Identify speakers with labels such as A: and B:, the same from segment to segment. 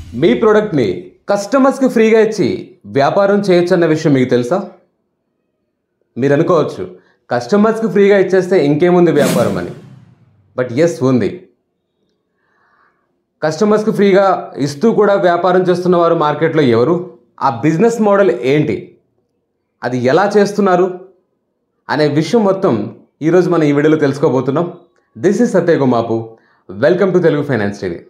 A: మీ ప్రోడక్ట్ని కస్టమర్స్కి ఫ్రీగా ఇచ్చి వ్యాపారం చేయొచ్చు అన్న విషయం మీకు తెలుసా మీరు అనుకోవచ్చు కస్టమర్స్కి ఫ్రీగా ఇచ్చేస్తే ఇంకేముంది వ్యాపారం అని బట్ ఎస్ ఉంది కస్టమర్స్కి ఫ్రీగా ఇస్తూ కూడా వ్యాపారం చేస్తున్న వారు మార్కెట్లో ఎవరు ఆ బిజినెస్ మోడల్ ఏంటి అది ఎలా చేస్తున్నారు అనే విషయం మొత్తం ఈరోజు మనం ఈ వీడియోలో తెలుసుకోబోతున్నాం this is Satya Gumapu welcome to Telugu finance TV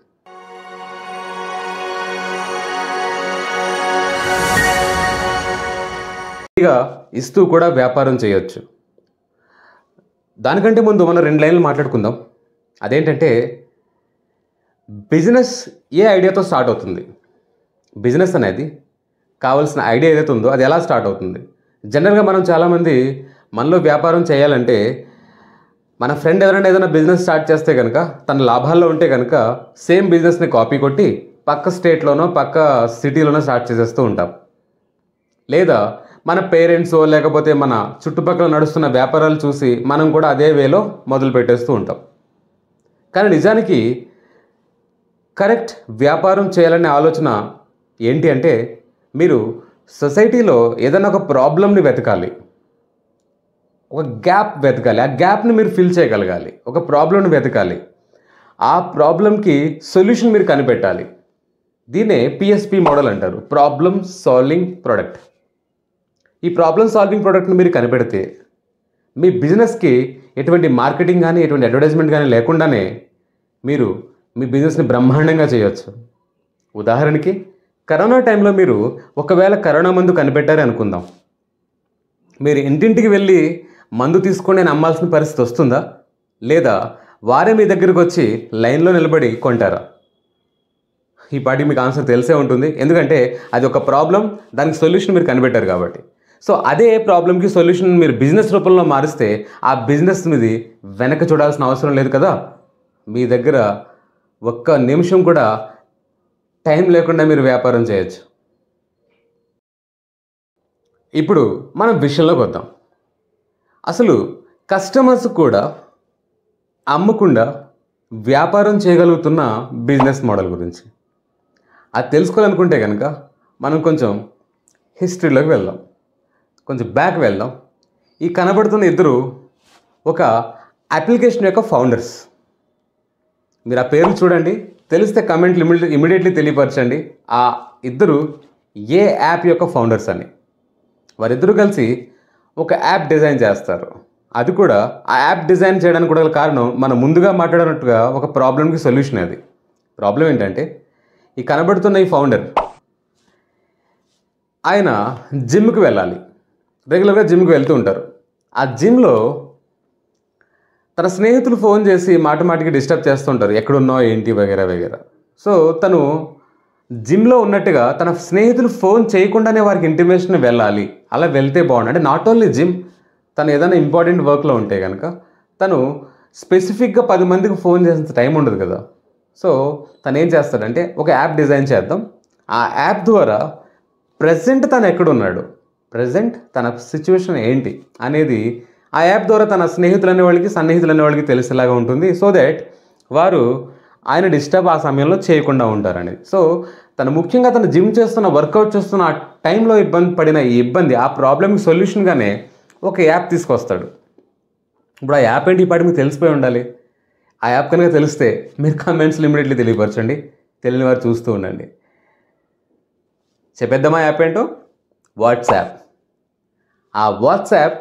A: ఫ్రీగా ఇస్తూ కూడా వ్యాపారం చేయొచ్చు దానికంటే ముందు మనం రెండు లైన్లు మాట్లాడుకుందాం అదేంటంటే బిజినెస్ ఏ ఐడియాతో స్టార్ట్ అవుతుంది బిజినెస్ అనేది కావాల్సిన ఐడియా ఏదైతే ఉందో అది ఎలా స్టార్ట్ అవుతుంది జనరల్గా మనం చాలామంది మనలో వ్యాపారం చేయాలంటే మన ఫ్రెండ్ ఎవరైనా ఏదైనా బిజినెస్ స్టార్ట్ చేస్తే కనుక తన లాభాల్లో ఉంటే కనుక సేమ్ బిజినెస్ని కాపీ కొట్టి పక్క స్టేట్లోనో పక్క సిటీలోనో స్టార్ట్ చేసేస్తూ ఉంటాం లేదా మన పేరెంట్స్ లేకపోతే మన చుట్టుపక్కల నడుస్తున్న వ్యాపారాలు చూసి మనం కూడా అదే వేలో మొదలు పెట్టేస్తూ ఉంటాం కానీ నిజానికి కరెక్ట్ వ్యాపారం చేయాలనే ఆలోచన ఏంటి అంటే మీరు సొసైటీలో ఏదైనా ఒక ప్రాబ్లమ్ని వెతకాలి ఒక గ్యాప్ వెతకాలి ఆ గ్యాప్ని మీరు ఫిల్ చేయగలగాలి ఒక ప్రాబ్లమ్ని వెతకాలి ఆ ప్రాబ్లంకి సొల్యూషన్ మీరు కనిపెట్టాలి దీన్నే పిఎస్పి మోడల్ అంటారు ప్రాబ్లమ్ సాల్వింగ్ ప్రోడక్ట్ ఈ ప్రాబ్లమ్ సాల్వింగ్ ప్రోడక్ట్ని మీరు కనిపెడితే మీ బిజినెస్కి ఎటువంటి మార్కెటింగ్ కానీ ఎటువంటి అడ్వర్టైజ్మెంట్ కానీ లేకుండానే మీరు మీ బిజినెస్ని బ్రహ్మాండంగా చేయొచ్చు ఉదాహరణకి కరోనా టైంలో మీరు ఒకవేళ కరోనా మందు కనిపెట్టారే అనుకుందాం మీరు ఇంటింటికి వెళ్ళి మందు తీసుకొని నేను అమ్మాల్సిన పరిస్థితి వస్తుందా లేదా వారే మీ దగ్గరికి వచ్చి లైన్లో నిలబడి కొంటారా ఈ పాటికి మీకు ఆన్సర్ తెలిసే ఉంటుంది ఎందుకంటే అది ఒక ప్రాబ్లం దానికి సొల్యూషన్ మీరు కనిపెట్టారు కాబట్టి సో అదే ప్రాబ్లంకి సొల్యూషన్ మీరు బిజినెస్ రూపంలో మారిస్తే ఆ బిజినెస్ మీది వెనక చూడాల్సిన అవసరం లేదు కదా మీ దగ్గర ఒక్క నిమిషం కూడా టైం లేకుండా మీరు వ్యాపారం చేయొచ్చు ఇప్పుడు మనం విషయంలోకి వద్దాం అసలు కస్టమర్స్ కూడా అమ్మకుండా వ్యాపారం చేయగలుగుతున్న బిజినెస్ మోడల్ గురించి అది తెలుసుకోవాలనుకుంటే కనుక మనం కొంచెం హిస్టరీలోకి వెళ్దాం కొంచెం బ్యాక్ వెళ్దాం ఈ కనబడుతున్న ఇద్దరు ఒక అప్లికేషన్ యొక్క ఫౌండర్స్ మీరు ఆ పేర్లు చూడండి తెలిస్తే కమెంట్లు ఇమిడి ఇమీడియట్లీ తెలియపరచండి ఆ ఇద్దరు ఏ యాప్ యొక్క ఫౌండర్స్ అని వారిద్దరూ కలిసి ఒక యాప్ డిజైన్ చేస్తారు అది కూడా ఆ యాప్ డిజైన్ చేయడానికి కూడా గల కారణం మనం ముందుగా మాట్లాడినట్టుగా ఒక ప్రాబ్లంకి సొల్యూషన్ అది ప్రాబ్లం ఏంటంటే ఈ కనబడుతున్న ఈ ఫౌండర్ ఆయన జిమ్కి వెళ్ళాలి రెగ్యులర్గా జిమ్కి వెళ్తూ ఉంటారు ఆ జిమ్లో తన స్నేహితులు ఫోన్ చేసి మాట మాటికి డిస్టర్బ్ చేస్తుంటారు ఎక్కడున్నావు ఏంటి వగేరా వగేరా సో తను జిమ్లో ఉన్నట్టుగా తన స్నేహితులు ఫోన్ చేయకుండానే వారికి ఇంటిమేషన్ వెళ్ళాలి అలా వెళ్తే బాగుండు అంటే నాట్ ఓన్లీ జిమ్ తను ఏదైనా ఇంపార్టెంట్ వర్క్లో ఉంటే కనుక తను స్పెసిఫిక్గా పది మందికి ఫోన్ చేసేంత టైం ఉండదు కదా సో తను ఏం చేస్తాడంటే ఒక యాప్ డిజైన్ చేద్దాం ఆ యాప్ ద్వారా ప్రజెంట్ తను ఎక్కడున్నాడు ప్రజెంట్ తన సిచ్యువేషన్ ఏంటి అనేది ఆ యాప్ ద్వారా తన స్నేహితులు అనే వాళ్ళకి సన్నిహితులు అనే వాళ్ళకి తెలిసేలాగా ఉంటుంది సో దట్ వారు ఆయన డిస్టర్బ్ ఆ సమయంలో చేయకుండా ఉంటారని సో తను ముఖ్యంగా తను జిమ్ చేస్తున్న వర్కౌట్ చేస్తున్న ఆ టైంలో ఇబ్బంది పడిన ఈ ఇబ్బంది ఆ ప్రాబ్లమ్కి సొల్యూషన్గానే ఒక యాప్ తీసుకొస్తాడు ఇప్పుడు ఆ యాప్ ఏంటి ఈ పాటి మీకు తెలిసిపోయి ఉండాలి ఆ యాప్ కనుక తెలిస్తే మీరు కామెంట్స్లో ఇమీడియట్లీ తెలియపరచండి తెలియని వారు చూస్తూ ఉండండి చెప్పేద్దామా యాప్ ఏంటో వాట్సాప్ ఆ వాట్సాప్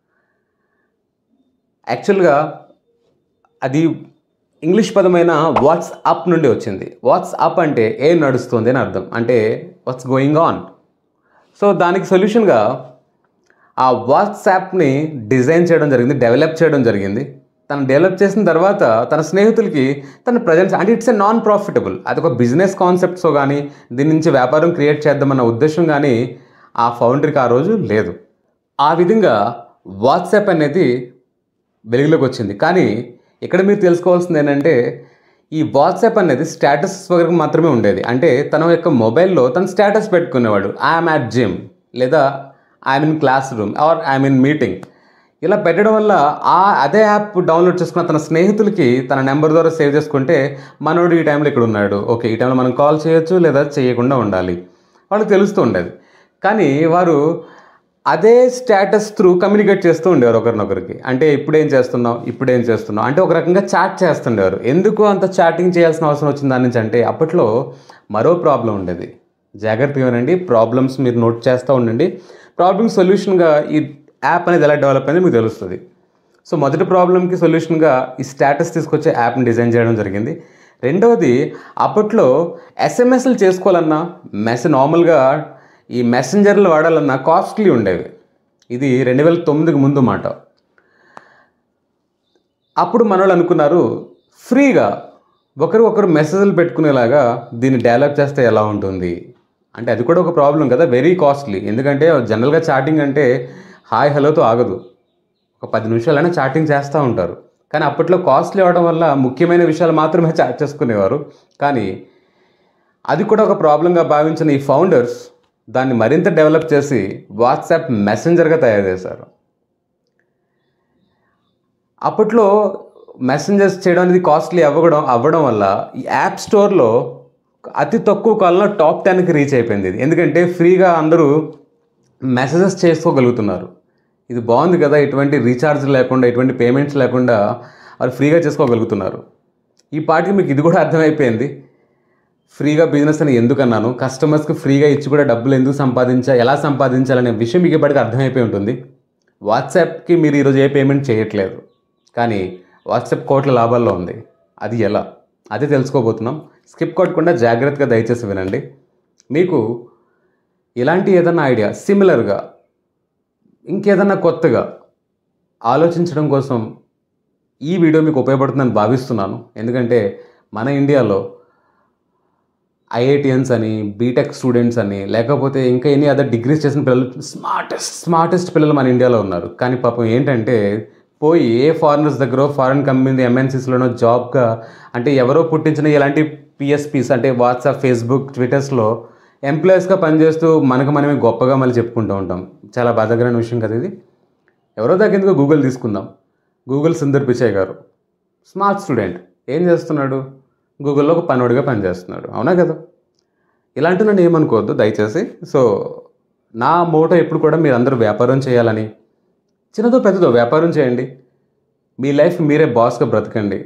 A: యాక్చువల్గా అది ఇంగ్లీష్ పదమైన వాట్స్ అప్ నుండి వచ్చింది వాట్స్ అప్ అంటే ఏం నడుస్తుంది అని అర్థం అంటే వాట్స్ గోయింగ్ ఆన్ సో దానికి సొల్యూషన్గా ఆ వాట్సాప్ని డిజైన్ చేయడం జరిగింది డెవలప్ చేయడం జరిగింది తను డెవలప్ చేసిన తర్వాత తన స్నేహితులకి తన ప్రజెన్స్ అంటే ఇట్స్ ఎ నాన్ ప్రాఫిటబుల్ అది ఒక బిజినెస్ కాన్సెప్ట్స్తో కానీ దీని నుంచి వ్యాపారం క్రియేట్ చేద్దామన్న ఉద్దేశం కానీ ఆ ఫౌండర్కి ఆ రోజు లేదు ఆ విధంగా వాట్సాప్ అనేది వెలుగులోకి వచ్చింది కానీ ఇక్కడ మీరు తెలుసుకోవాల్సింది ఏంటంటే ఈ వాట్సాప్ అనేది స్టేటస్ వరకు మాత్రమే ఉండేది అంటే తన యొక్క మొబైల్లో తన స్టేటస్ పెట్టుకునేవాడు ఐఎమ్ అట్ జిమ్ లేదా I'm in classroom or I'm in meeting ఇలా పెట్టడం వల్ల ఆ అదే యాప్ డౌన్లోడ్ చేసుకున్న తన స్నేహితులకి తన నెంబర్ ద్వారా సేవ్ చేసుకుంటే మనోడు ఈ టైంలో ఇక్కడ ఉన్నాడు ఓకే ఈ టైంలో మనం కాల్ చేయొచ్చు లేదా చేయకుండా ఉండాలి వాళ్ళకి తెలుస్తూ ఉండేది కానీ వారు అదే స్టేటస్ త్రూ కమ్యూనికేట్ చేస్తూ ఉండేవారు ఒకరినొకరికి అంటే ఇప్పుడు ఏం చేస్తున్నావు ఇప్పుడు ఏం చేస్తున్నావు అంటే ఒక రకంగా చాట్ చేస్తుండేవారు ఎందుకు అంత చాటింగ్ చేయాల్సిన అవసరం వచ్చింది దాని నుంచి అంటే అప్పట్లో మరో ప్రాబ్లం ఉండేది జాగ్రత్తగా వినండి ప్రాబ్లమ్స్ మీరు నోట్ చేస్తూ ఉండండి ప్రాబ్లమ్ సొల్యూషన్గా ఈ యాప్ అనేది ఎలా డెవలప్ అయింది మీకు తెలుస్తుంది సో మొదటి ప్రాబ్లంకి సొల్యూషన్గా ఈ స్టేటస్ తీసుకొచ్చే యాప్ని డిజైన్ చేయడం జరిగింది రెండవది అప్పట్లో ఎస్ఎంఎస్లు చేసుకోవాలన్నా మెస్ నార్మల్గా ఈ మెసెంజర్లు వాడాలన్నా కాస్ట్లీ ఉండేవి ఇది రెండు వేల తొమ్మిదికి ముందు మాట అప్పుడు మనోళ్ళు అనుకున్నారు ఫ్రీగా ఒకరు ఒకరు మెసేజ్లు పెట్టుకునేలాగా దీన్ని డెవలప్ చేస్తే ఎలా ఉంటుంది అంటే అది కూడా ఒక ప్రాబ్లం కదా వెరీ కాస్ట్లీ ఎందుకంటే జనరల్గా చాటింగ్ అంటే హాయ్ హలోతో ఆగదు ఒక పది నిమిషాలైనా చాటింగ్ చేస్తూ ఉంటారు కానీ అప్పట్లో కాస్ట్లీ అవ్వడం వల్ల ముఖ్యమైన విషయాలు మాత్రమే చాట్ చేసుకునేవారు కానీ అది కూడా ఒక ప్రాబ్లంగా భావించిన ఈ ఫౌండర్స్ దాన్ని మరింత డెవలప్ చేసి వాట్సాప్ మెసెంజర్గా తయారు చేశారు అప్పట్లో మెసెంజర్స్ చేయడం అనేది కాస్ట్లీ అవ్వడం అవ్వడం వల్ల ఈ యాప్ స్టోర్లో అతి తక్కువ కాలంలో టాప్ టెన్కి రీచ్ అయిపోయింది ఇది ఎందుకంటే ఫ్రీగా అందరూ మెసేజెస్ చేసుకోగలుగుతున్నారు ఇది బాగుంది కదా ఎటువంటి రీఛార్జ్ లేకుండా ఎటువంటి పేమెంట్స్ లేకుండా వాళ్ళు ఫ్రీగా చేసుకోగలుగుతున్నారు ఈ పాటికి మీకు ఇది కూడా అర్థమైపోయింది ఫ్రీగా బిజినెస్ అని ఎందుకు అన్నాను కస్టమర్స్కి ఫ్రీగా ఇచ్చి కూడా డబ్బులు ఎందుకు సంపాదించా ఎలా సంపాదించాలనే విషయం మీకు ఇప్పటికి అర్థమైపోయి ఉంటుంది వాట్సాప్కి మీరు ఈరోజు ఏ పేమెంట్ చేయట్లేదు కానీ వాట్సాప్ కోట్ల లాభాల్లో ఉంది అది ఎలా అదే తెలుసుకోబోతున్నాం స్కిప్ కొట్టకుండా జాగ్రత్తగా దయచేసి వినండి మీకు ఇలాంటి ఏదైనా ఐడియా సిమిలర్గా ఇంకేదన్నా కొత్తగా ఆలోచించడం కోసం ఈ వీడియో మీకు ఉపయోగపడుతుందని భావిస్తున్నాను ఎందుకంటే మన ఇండియాలో ఐఐటియన్స్ అని బీటెక్ స్టూడెంట్స్ అని లేకపోతే ఇంకా ఎన్ని అదర్ డిగ్రీస్ చేసిన పిల్లలు స్మార్టెస్ట్ స్మార్టెస్ట్ పిల్లలు మన ఇండియాలో ఉన్నారు కానీ పాపం ఏంటంటే పోయి ఏ ఫారినర్స్ దగ్గర ఫారిన్ కంపెనీ ఎంఎన్సీస్లోనో జాబ్గా అంటే ఎవరో పుట్టించిన ఇలాంటి పిఎస్పీస్ అంటే వాట్సాప్ ఫేస్బుక్ ట్విట్టర్స్లో ఎంప్లాయీస్గా పనిచేస్తూ మనకు మనమే గొప్పగా మళ్ళీ చెప్పుకుంటూ ఉంటాం చాలా బాధాకరమైన విషయం కదా ఇది ఎవరో దగ్గర గూగుల్ తీసుకుందాం గూగుల్ సుందర్ పిచాయ్ గారు స్మార్ట్ స్టూడెంట్ ఏం చేస్తున్నాడు గూగుల్లో ఒక పనోడిగా పనిచేస్తున్నాడు అవునా కదా ఇలాంటి నన్ను ఏమనుకోవద్దు దయచేసి సో నా మోటో ఎప్పుడు కూడా మీరు అందరూ వ్యాపారం చేయాలని చిన్నదో పెద్దదో వ్యాపారం చేయండి మీ లైఫ్ మీరే బాస్గా బ్రతకండి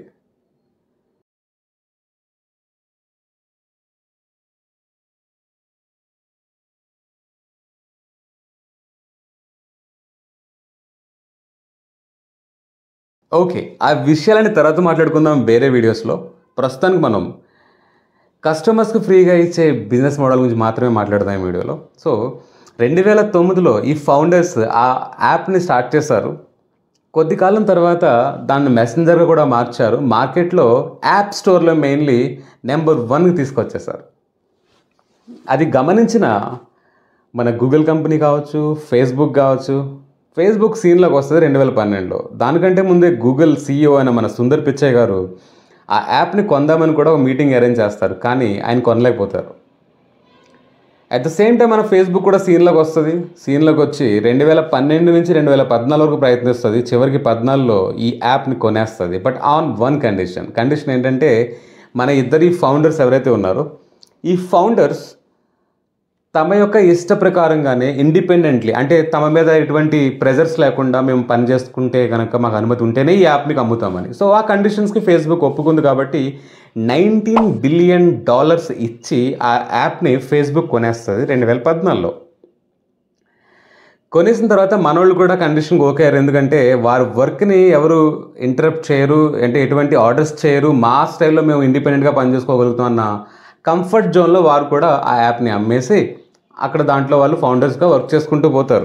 A: ఓకే ఆ విషయాలని తర్వాత మాట్లాడుకుందాం వేరే వీడియోస్లో ప్రస్తుతానికి మనం కస్టమర్స్కి ఫ్రీగా ఇచ్చే బిజినెస్ మోడల్ గురించి మాత్రమే మాట్లాడదాం ఈ వీడియోలో సో రెండు వేల తొమ్మిదిలో ఈ ఫౌండర్స్ ఆ యాప్ని స్టార్ట్ చేశారు కొద్ది కాలం తర్వాత దాన్ని మెసెంజర్గా కూడా మార్చారు మార్కెట్లో యాప్ స్టోర్లో మెయిన్లీ నెంబర్ వన్కి తీసుకొచ్చేసారు అది గమనించిన మన గూగుల్ కంపెనీ కావచ్చు ఫేస్బుక్ కావచ్చు ఫేస్బుక్ సీన్లోకి వస్తుంది రెండు వేల పన్నెండులో దానికంటే ముందే గూగుల్ సీఈఓ అయిన మన సుందర్ పిచ్చయ్ గారు ఆ యాప్ని కొందామని కూడా ఒక మీటింగ్ అరేంజ్ చేస్తారు కానీ ఆయన కొనలేకపోతారు అట్ ద సేమ్ టైం మన ఫేస్బుక్ కూడా సీన్లోకి వస్తుంది సీన్లోకి వచ్చి రెండు వేల పన్నెండు నుంచి రెండు వేల పద్నాలుగు వరకు ప్రయత్నిస్తుంది చివరికి పద్నాలుగులో ఈ యాప్ని కొనేస్తుంది but on one condition condition ఏంటంటే మన ఇద్దరి ఫౌండర్స్ ఎవరైతే ఉన్నారో ఈ ఫౌండర్స్ తమ యొక్క ఇష్ట ప్రకారంగానే ఇండిపెండెంట్లీ అంటే తమ మీద ఎటువంటి ప్రెజర్స్ లేకుండా మేము పని చేసుకుంటే కనుక మాకు అనుమతి ఉంటేనే ఈ యాప్ మీకు అమ్ముతామని సో ఆ కండిషన్స్కి ఫేస్బుక్ ఒప్పుకుంది కాబట్టి నైన్టీన్ బిలియన్ డాలర్స్ ఇచ్చి ఆ యాప్ని ఫేస్బుక్ కొనేస్తుంది రెండు వేల పద్నాలుగులో కొనేసిన తర్వాత మనోళ్ళు కూడా కండిషన్కి ఓకే అయ్యారు ఎందుకంటే వారి వర్క్ని ఎవరు ఇంటరప్ట్ చేయరు అంటే ఎటువంటి ఆర్డర్స్ చేయరు మా స్టైల్లో మేము ఇండిపెండెంట్గా పనిచేసుకోగలుగుతాం అన్న కంఫర్ట్ జోన్లో వారు కూడా ఆ యాప్ని అమ్మేసి అక్కడ దాంట్లో వాళ్ళు ఫౌండర్స్గా వర్క్ చేసుకుంటూ పోతారు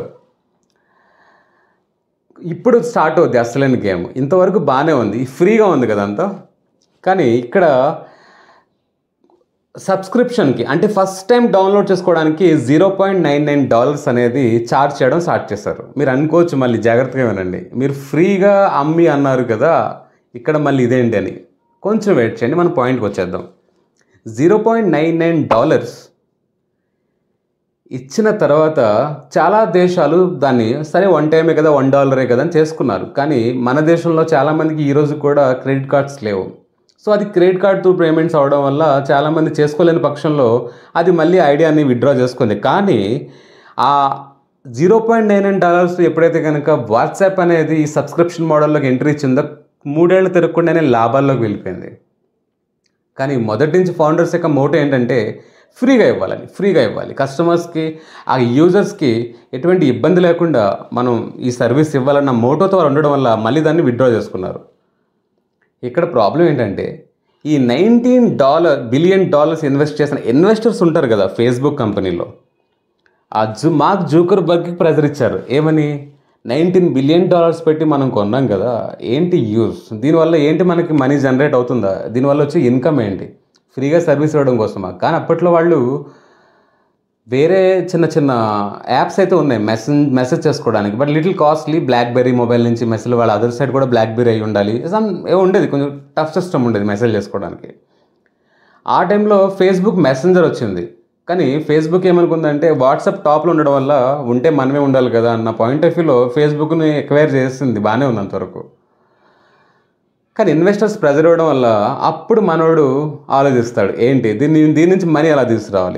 A: ఇప్పుడు స్టార్ట్ అవుద్ది అసలైన గేమ్ ఇంతవరకు బాగానే ఉంది ఫ్రీగా ఉంది కదంతా కానీ ఇక్కడ సబ్స్క్రిప్షన్కి అంటే ఫస్ట్ టైం డౌన్లోడ్ చేసుకోవడానికి zero point nine nine dollars అనేది ఛార్జ్ చేయడం స్టార్ట్ చేశారు మీరు అనుకోవచ్చు మళ్ళీ జాగ్రత్తగా వినండి మీరు ఫ్రీగా అమ్మి అన్నారు కదా ఇక్కడ మళ్ళీ ఇదేంటి అని కొంచెం వెయిట్ చేయండి మన పాయింట్కి వచ్చేద్దాం zero point nine nine dollars ఇచ్చిన తర్వాత చాలా దేశాలు దాన్ని సరే వన్ టైమే కదా వన్ డాలరే కదా అని చేసుకున్నారు కానీ మన దేశంలో చాలామందికి ఈరోజు కూడా క్రెడిట్ కార్డ్స్ లేవు సో అది క్రెడిట్ కార్డ్ త్రూ పేమెంట్స్ అవడం వల్ల చాలామంది చేసుకోలేని పక్షంలో అది మళ్ళీ ఐడియాని విత్డ్రా చేసుకుంది కానీ ఆ zero point nine nine dollars ఎప్పుడైతే కనుక వాట్సాప్ అనేది ఈ సబ్స్క్రిప్షన్ మోడల్లోకి ఎంట్రీ ఇచ్చిందో మూడేళ్ళు తిరగకుండానే లాభాల్లోకి వెళ్ళిపోయింది కానీ మొదటి నుంచి ఫౌండర్స్ యొక్క మోటో ఏంటంటే ఫ్రీగా ఇవ్వాలని ఫ్రీగా ఇవ్వాలి కస్టమర్స్కి ఆ యూజర్స్కి ఎటువంటి ఇబ్బంది లేకుండా మనం ఈ సర్వీస్ ఇవ్వాలన్న మోటోతో ఉండడం వల్ల మళ్ళీ దాన్ని విత్డ్రా చేసుకున్నారు ఇక్కడ ప్రాబ్లం ఏంటంటే ఈ nineteen dollar billion dollars invest చేసిన ఇన్వెస్టర్స్ ఉంటారు కదా ఫేస్బుక్ కంపెనీలో ఆ జూ మార్క్ జూకర్బర్గ్కి ప్రెజర్ ఇచ్చారు ఏమని నైన్టీన్ బిలియన్ డాలర్స్ పెట్టి మనం కొన్నాం కదా ఏంటి యూస్ దీనివల్ల ఏంటి మనకి మనీ జనరేట్ అవుతుందా దీనివల్ల వచ్చే ఇన్కమ్ ఏంటి ఫ్రీగా సర్వీస్ ఇవ్వడం కోసమా కానీ అప్పట్లో వాళ్ళు వేరే చిన్న చిన్న యాప్స్ అయితే ఉన్నాయి మెసేజ్ మెసేజ్ చేసుకోవడానికి but little costly BlackBerry mobile నుంచి మెసేజ్ వాళ్ళ అదర్ సైడ్ కూడా బ్లాక్బెర్రీ అయి ఉండాలి సమ్ ఏమో ఉండేది కొంచెం టఫ్ సిస్టమ్ ఉండేది మెసేజ్ చేసుకోవడానికి ఆ టైంలో ఫేస్బుక్ మెసెంజర్ వచ్చింది కానీ ఫేస్బుక్ ఏమనుకుందంటే వాట్సాప్ టాప్లో ఉండడం వల్ల ఉంటే మనమే ఉండాలి కదా అన్న పాయింట్ ఆఫ్ వ్యూలో ఫేస్బుక్ని ఎక్వైర్ చేసింది బాగానే ఉంది అంతవరకు కానీ ఇన్వెస్టర్స్ ప్రెజర్ ఇవ్వడం వల్ల అప్పుడు మనోడు ఆలోచిస్తాడు ఏంటి దీన్ని దీని నుంచి మనీ ఎలా తీసుకురావాలి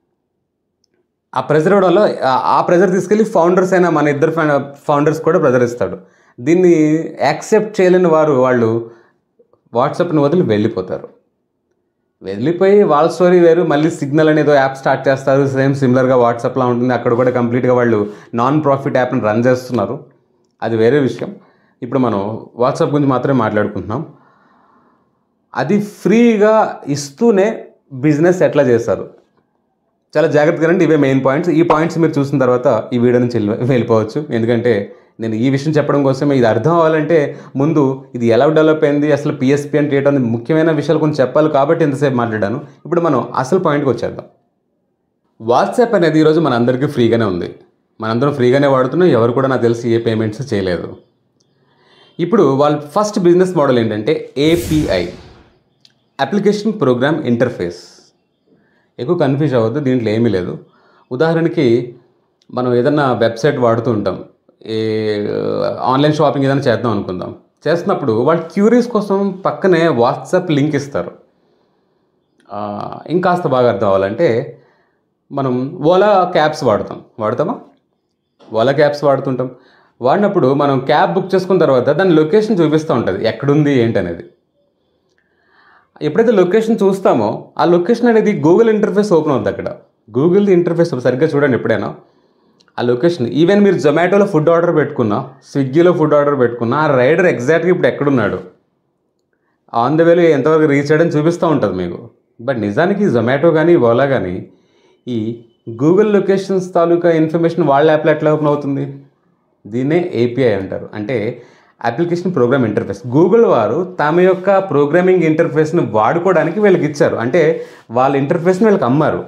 A: ఆ ప్రెజర్ ఇవ్వడం వల్ల ఆ- ఆ ప్రెజర్ తీసుకెళ్ళి ఫౌండర్స్ అయినా మన ఇద్దరు ఫౌండర్స్ కూడా ప్రెజర్ ఇస్తాడు దీన్ని యాక్సెప్ట్ చేయలేని వారు వాళ్ళు వాట్సాప్ని వదిలి వెళ్ళిపోతారు వెళ్ళిపోయి వాళ్ళ స్టోరీ వేరు మళ్ళీ సిగ్నల్ అనేదో యాప్ స్టార్ట్ చేస్తారు సేమ్ సిమిలర్గా వాట్సాప్లో ఉంటుంది అక్కడ కూడా కంప్లీట్గా వాళ్ళు నాన్ ప్రాఫిట్ యాప్ని రన్ చేస్తున్నారు అది వేరే విషయం ఇప్పుడు మనం వాట్సాప్ గురించి మాత్రమే మాట్లాడుకుంటున్నాం అది ఫ్రీగా ఇస్తూనే బిజినెస్ ఎట్లా చేస్తారు చాలా జాగ్రత్తగా రండి ఇవే మెయిన్ పాయింట్స్ ఈ పాయింట్స్ మీరు చూసిన తర్వాత ఈ వీడియో నుంచి వెళ్ళి- వెళ్ళిపోవచ్చు ఎందుకంటే నేను ఈ విషయం చెప్పడం కోసమే ఇది అర్థం అవ్వాలంటే ముందు ఇది ఎలా డెవలప్ అయింది అసలు పిఎస్పి అంటే ఏంటో అనేది ముఖ్యమైన విషయాలు కొంచెం చెప్పాలి కాబట్టి ఎంతసేపు మాట్లాడాను ఇప్పుడు మనం అసలు పాయింట్కి వచ్చేద్దాం వాట్సాప్ అనేది ఈరోజు మన అందరికీ ఫ్రీగానే ఉంది మనందరం ఫ్రీగానే వాడుతున్నాం ఎవరు కూడా నాకు తెలిసి ఏ పేమెంట్స్ చేయలేదు ఇప్పుడు వాళ్ళ ఫస్ట్ బిజినెస్ మోడల్ ఏంటంటే ఏపీఐ అప్లికేషన్ ప్రోగ్రామ్ ఇంటర్ఫేస్ ఎక్కువ కన్ఫ్యూజ్ అవ్వద్దు దీంట్లో ఏమీ లేదు ఉదాహరణకి మనం ఏదన్నా వెబ్సైట్ వాడుతూ ఉంటాం ఏ ఆన్లైన్ షాపింగ్ ఏదైనా చేద్దాం అనుకుందాం చేస్తున్నప్పుడు వాళ్ళు క్యూరీస్ కోసం పక్కనే వాట్సాప్ లింక్ ఇస్తారు ఆ, ఇంకాస్త బాగా అర్థం అవ్వాలంటే మనం ఓలా క్యాబ్స్ వాడతాం వాడతామా ఓలా క్యాబ్స్ వాడుతుంటాం వాడినప్పుడు మనం క్యాబ్ బుక్ చేసుకున్న తర్వాత దాని లొకేషన్ చూపిస్తూ ఉంటుంది ఎక్కడుంది ఏంటి అనేది ఎప్పుడైతే లొకేషన్ చూస్తామో ఆ లొకేషన్ అనేది గూగుల్ ఇంటర్ఫేస్ ఓపెన్ అవుతుంది అక్కడ గూగుల్ ఇంటర్ఫేస్ సరిగ్గా చూడండి ఎప్పుడైనా ఆ లొకేషన్ ఈవెన్ మీరు జొమాటోలో ఫుడ్ ఆర్డర్ పెట్టుకున్నా స్విగ్గీలో ఫుడ్ ఆర్డర్ పెట్టుకున్నా ఆ రైడర్ ఎగ్జాక్ట్గా ఇప్పుడు ఎక్కడున్నాడు ఆన్ ద వేలో ఎంతవరకు రీచ్ అయ్యడం చూపిస్తూ ఉంటుంది మీకు బట్ నిజానికి జొమాటో కానీ ఓలా కానీ ఈ గూగుల్ లొకేషన్స్ తాలూకా ఇన్ఫర్మేషన్ వాళ్ళ యాప్లో ఎట్లా ఓపెన్ అవుతుంది దీన్నే ఏపీఐ అంటారు అంటే అప్లికేషన్ ప్రోగ్రామ్ ఇంటర్ఫేస్ గూగుల్ వారు తమ యొక్క ప్రోగ్రామింగ్ ఇంటర్ఫేస్ని వాడుకోవడానికి వీళ్ళకి ఇచ్చారు అంటే వాళ్ళ ఇంటర్ఫేస్ని వీళ్ళకి అమ్మారు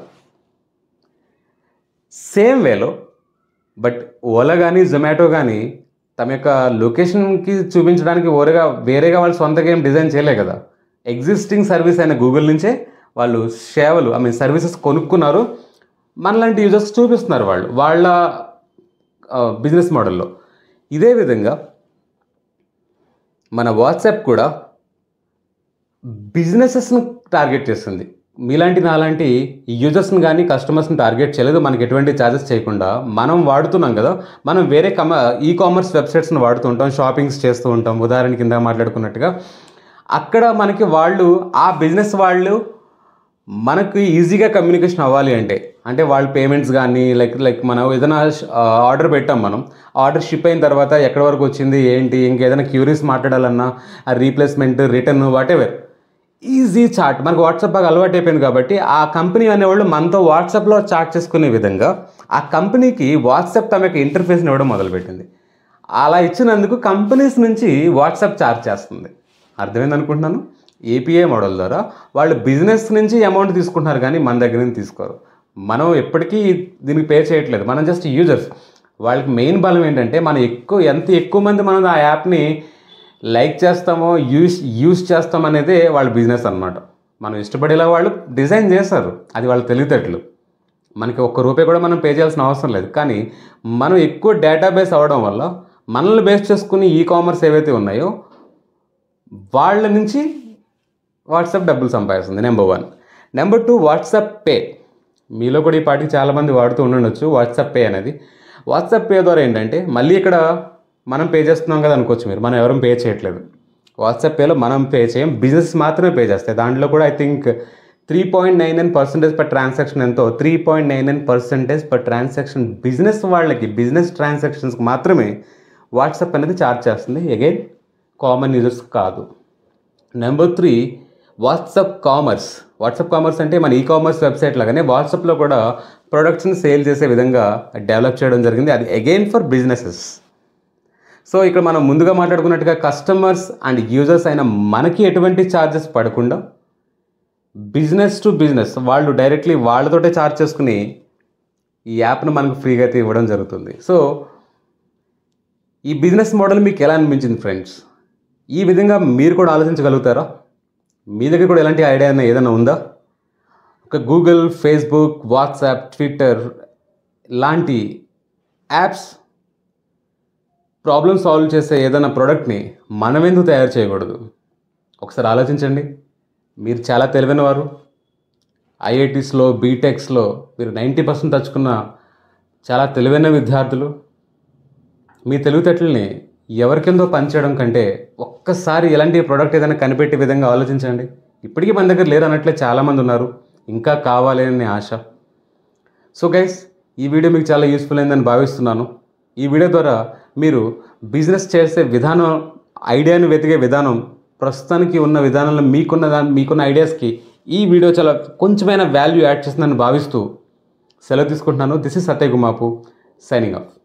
A: సేమ్ వేలో బట్ ఓలా కానీ జొమాటో కానీ తమ యొక్క లొకేషన్కి చూపించడానికి ఓరేగా వేరేగా వాళ్ళు సొంతగా ఏం డిజైన్ చేయలే కదా ఎగ్జిస్టింగ్ సర్వీస్ అయిన గూగుల్ నుంచే వాళ్ళు సేవలు ఐ మీన్ సర్వీసెస్ కొనుక్కున్నారు మనలాంటి యూజర్స్ చూపిస్తున్నారు వాళ్ళు వాళ్ళ బిజినెస్ మోడల్లో ఇదే విధంగా మన వాట్సాప్ కూడా బిజినెసెస్ను టార్గెట్ చేస్తుంది మీలాంటి నాలాంటి యూజర్స్ని కానీ కస్టమర్స్ని టార్గెట్ చేయలేదు మనకి ఎటువంటి ఛార్జెస్ చేయకుండా మనం వాడుతున్నాం కదా మనం వేరే కమ ఈ కామర్స్ వెబ్సైట్స్ని వాడుతూ ఉంటాం షాపింగ్స్ చేస్తూ ఉంటాం ఉదాహరణ కింద మాట్లాడుకున్నట్టుగా అక్కడ మనకి వాళ్ళు ఆ బిజినెస్ వాళ్ళు మనకు ఈజీగా కమ్యూనికేషన్ అవ్వాలి అంటే అంటే వాళ్ళ పేమెంట్స్ కానీ లైక్ లైక్ మనం ఏదైనా ఆర్డర్ పెట్టాం మనం ఆర్డర్ షిప్ అయిన తర్వాత ఎక్కడి వరకు వచ్చింది ఏంటి ఇంకేదైనా క్యూరీస్ మాట్లాడాలన్నా ఆ replacement return whatever easy chat మనకు వాట్సాప్ బాగా అలవాటు అయిపోయింది కాబట్టి ఆ కంపెనీ అనేవాళ్ళు మనతో వాట్సాప్లో చాట్ చేసుకునే విధంగా ఆ కంపెనీకి వాట్సాప్ తమ యొక్క ఇంటర్ఫేస్ని ఇవ్వడం మొదలుపెట్టింది అలా ఇచ్చినందుకు కంపెనీస్ నుంచి వాట్సాప్ చార్జ్ చేస్తుంది అర్థమైంది అనుకుంటున్నాను ఏపీఐ మోడల్ ద్వారా వాళ్ళు బిజినెస్ నుంచి అమౌంట్ తీసుకుంటున్నారు కానీ మన దగ్గర నుంచి తీసుకోరు మనం ఎప్పటికీ దీనికి పే చేయట్లేదు మనం జస్ట్ యూజర్స్ వాళ్ళకి మెయిన్ బలం ఏంటంటే మనం ఎక్కువ ఎంత ఎక్కువ మంది మనం ఆ యాప్ని లైక్ చేస్తామో యూస్ యూస్ చేస్తాం అనేదే వాళ్ళ బిజినెస్ అన్నమాట మనం ఇష్టపడేలా వాళ్ళు డిజైన్ చేశారు అది వాళ్ళ తెలివితేటలు మనకి ఒక్క రూపాయి కూడా మనం పే చేయాల్సిన అవసరం లేదు కానీ మనం ఎక్కువ డేటాబేస్ అవ్వడం వల్ల మనల్ని బేస్ చేసుకుని ఈ కామర్స్ ఏవైతే ఉన్నాయో వాళ్ళ నుంచి వాట్సాప్ డబ్బులు సంపాదిస్తుంది number one number two WhatsApp pay మీలో కూడా ఈ పాటికి చాలామంది వాడుతూ ఉండొచ్చు వాట్సాప్ పే అనేది వాట్సాప్ పే ద్వారా ఏంటంటే మళ్ళీ ఇక్కడ మనం పే చేస్తున్నాం కదా అనుకోవచ్చు మీరు మనం ఎవరం పే చేయట్లేదు వాట్సాప్ పేలో మనం పే చేయం బిజినెస్ మాత్రమే పే చేస్తాయి దాంట్లో కూడా I think three point nine nine percentage per transaction ఎంతో three point nine nine percentage per transaction business వాళ్ళకి బిజినెస్ ట్రాన్సాక్షన్స్కి మాత్రమే వాట్సాప్ అనేది ఛార్జ్ చేస్తుంది అగైన్ కామన్ యూజర్స్ కాదు number three WhatsApp commerce WhatsApp commerce అంటే మన ఈ కామర్స్ వెబ్సైట్ లాగానే వాట్సాప్లో కూడా ప్రొడక్ట్స్ని సేల్ చేసే విధంగా డెవలప్ చేయడం జరిగింది అది అగైన్ ఫర్ బిజినెసెస్ సో ఇక్కడ మనం ముందుగా మాట్లాడుకున్నట్టుగా కస్టమర్స్ అండ్ యూజర్స్ అయిన మనకి ఎటువంటి ఛార్జెస్ పడకుండా బిజినెస్ టు బిజినెస్ వాళ్ళు డైరెక్ట్లీ వాళ్ళతోటే ఛార్జ్ చేసుకుని ఈ యాప్ను మనకు ఫ్రీగా అయితే ఇవ్వడం జరుగుతుంది సో ఈ బిజినెస్ మోడల్ మీకు ఎలా అనిపించింది ఫ్రెండ్స్ ఈ విధంగా మీరు కూడా ఆలోచించగలుగుతారా మీ దగ్గర కూడా ఎలాంటి ఐడియా అయినా ఏదైనా ఉందా ఒక గూగుల్ ఫేస్బుక్ వాట్సాప్ ట్విట్టర్ లాంటి యాప్స్ ప్రాబ్లమ్ సాల్వ్ చేసే ఏదైనా ప్రోడక్ట్ని మనం ఎందుకు తయారు చేయకూడదు ఒకసారి ఆలోచించండి మీరు చాలా తెలివైన వారు ఐఐటీస్లో బీటెక్స్లో మీరు నైంటీ పర్సెంట్ తెచ్చుకున్న చాలా తెలివైన విద్యార్థులు మీ తెలివితేటల్ని ఎవరికిందో పనిచేయడం కంటే ఒక్కసారి ఎలాంటి ప్రోడక్ట్ ఏదైనా కనిపెట్టే విధంగా ఆలోచించండి ఇప్పటికీ మన దగ్గర లేరు అన్నట్లే చాలామంది ఉన్నారు ఇంకా కావాలి అని ఆశ సో గైస్ ఈ వీడియో మీకు చాలా యూస్ఫుల్ అయిందని భావిస్తున్నాను ఈ వీడియో ద్వారా మీరు బిజినెస్ చేసే విధానం ఐడియాని వెతికే విధానం ప్రస్తుతానికి ఉన్న విధానంలో మీకున్న దాని మీకున్న ఐడియాస్కి ఈ వీడియో చాలా కొంచెమైనా వాల్యూ యాడ్ చేస్తుందని భావిస్తూ సెలవు తీసుకుంటున్నాను this is Satya Gumapu signing of